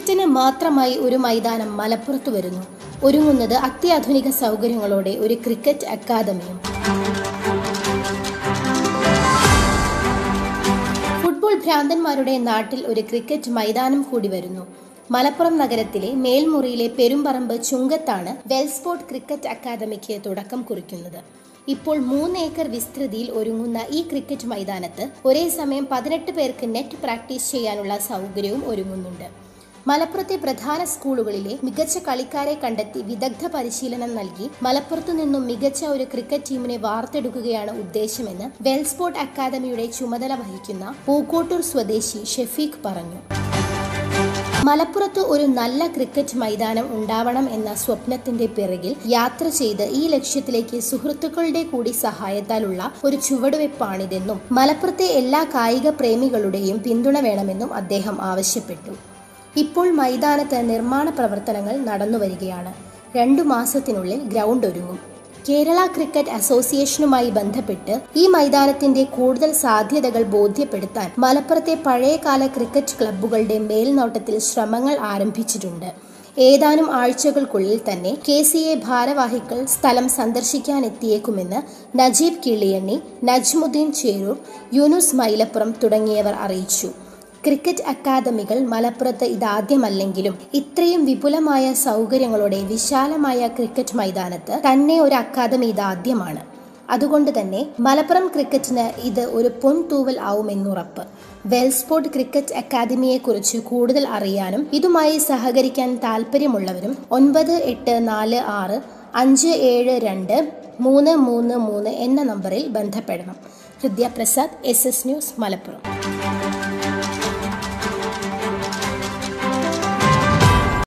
ക്രിക്കറ്റിന് മാത്രമായി ഒരു മൈതാനം മലപ്പുറത്ത് വരുന്നു ഒരുങ്ങുന്നത് അത്യാധുനിക സൗകര്യങ്ങളോടെ ഒരു ക്രിക്കറ്റ് അക്കാദമിയും ഫുട്ബോൾ ഭ്രാന്തന്മാരുടെ നാട്ടിൽ ഒരു ക്രിക്കറ്റ് മൈതാനം കൂടി വരുന്നു മലപ്പുറം നഗരത്തിലെ മേൽമുറിയിലെ പെരുമ്പറമ്പ് ചുങ്കത്താണ് വെൽസ്പോർട്ട് ക്രിക്കറ്റ് അക്കാദമിക്ക് തുടക്കം കുറിക്കുന്നത് ഇപ്പോൾ മൂന്ന് ഏക്കർ വിസ്തൃതിയിൽ ഒരുങ്ങുന്ന ഈ ക്രിക്കറ്റ് മൈതാനത്ത് ഒരേ സമയം പതിനെട്ട് പേർക്ക് നെറ്റ് പ്രാക്ടീസ് ചെയ്യാനുള്ള സൗകര്യവും ഒരുങ്ങുന്നുണ്ട് മലപ്പുറത്തെ പ്രധാന സ്കൂളുകളിലെ മികച്ച കളിക്കാരെ കണ്ടെത്തി വിദഗ്ധ പരിശീലനം നൽകി മലപ്പുറത്തു നിന്നും മികച്ച ഒരു ക്രിക്കറ്റ് ടീമിനെ വാർത്തെടുക്കുകയാണ് ഉദ്ദേശമെന്ന് വെൽസ്പോർട്ട് അക്കാദമിയുടെ ചുമതല വഹിക്കുന്ന പൂക്കോട്ടൂർ സ്വദേശി ഷെഫീഖ് പറഞ്ഞു മലപ്പുറത്ത് ഒരു നല്ല ക്രിക്കറ്റ് മൈതാനം ഉണ്ടാവണം എന്ന സ്വപ്നത്തിന്റെ പിറകിൽ യാത്ര ചെയ്ത് ഈ ലക്ഷ്യത്തിലേക്ക് സുഹൃത്തുക്കളുടെ കൂടി സഹായത്താലുള്ള ഒരു ചുവടുവെപ്പാണിതെന്നും മലപ്പുറത്തെ എല്ലാ കായിക പ്രേമികളുടെയും പിന്തുണ വേണമെന്നും അദ്ദേഹം ആവശ്യപ്പെട്ടു ഇപ്പോൾ മൈതാനത്ത് നിർമ്മാണ പ്രവർത്തനങ്ങൾ നടന്നുവരികയാണ് രണ്ടു മാസത്തിനുള്ളിൽ ഗ്രൗണ്ട് ഒരുങ്ങും കേരള ക്രിക്കറ്റ് അസോസിയേഷനുമായി ബന്ധപ്പെട്ട് ഈ മൈതാനത്തിന്റെ കൂടുതൽ സാധ്യതകൾ ബോധ്യപ്പെടുത്താൻ മലപ്പുറത്തെ പഴയകാല ക്രിക്കറ്റ് ക്ലബ്ബുകളുടെ മേൽനോട്ടത്തിൽ ശ്രമങ്ങൾ ആരംഭിച്ചിട്ടുണ്ട് ഏതാനും ആഴ്ചകൾക്കുള്ളിൽ തന്നെ കെ സി എ ഭാരവാഹികൾ സ്ഥലം സന്ദർശിക്കാനെത്തിയേക്കുമെന്ന് നജീബ് കിളിയണ്ണി നജ്മുദ്ദീൻ ചേരൂർ യൂനുസ് മൈലപ്പുറം തുടങ്ങിയവർ അറിയിച്ചു ക്രിക്കറ്റ് അക്കാദമികൾ മലപ്പുറത്ത് ഇതാദ്യമല്ലെങ്കിലും ഇത്രയും വിപുലമായ സൗകര്യങ്ങളോടെ വിശാലമായ ക്രിക്കറ്റ് മൈതാനത്ത് തന്നെ ഒരു അക്കാദമി ഇതാദ്യമാണ് അതുകൊണ്ട് തന്നെ മലപ്പുറം ക്രിക്കറ്റിന് ഇത് ഒരു പൊൻതൂവൽ ആവുമെന്നുറപ്പ് വെൽസ്പോർട്ട് ക്രിക്കറ്റ് അക്കാദമിയെക്കുറിച്ച് കൂടുതൽ അറിയാനും ഇതുമായി സഹകരിക്കാൻ താല്പര്യമുള്ളവരും ഒൻപത് എട്ട് നാല് ആറ് അഞ്ച് ഏഴ് രണ്ട് മൂന്ന് മൂന്ന് മൂന്ന് എന്ന നമ്പറിൽ ബന്ധപ്പെടണം Hridaya Prasad S S news Malappuram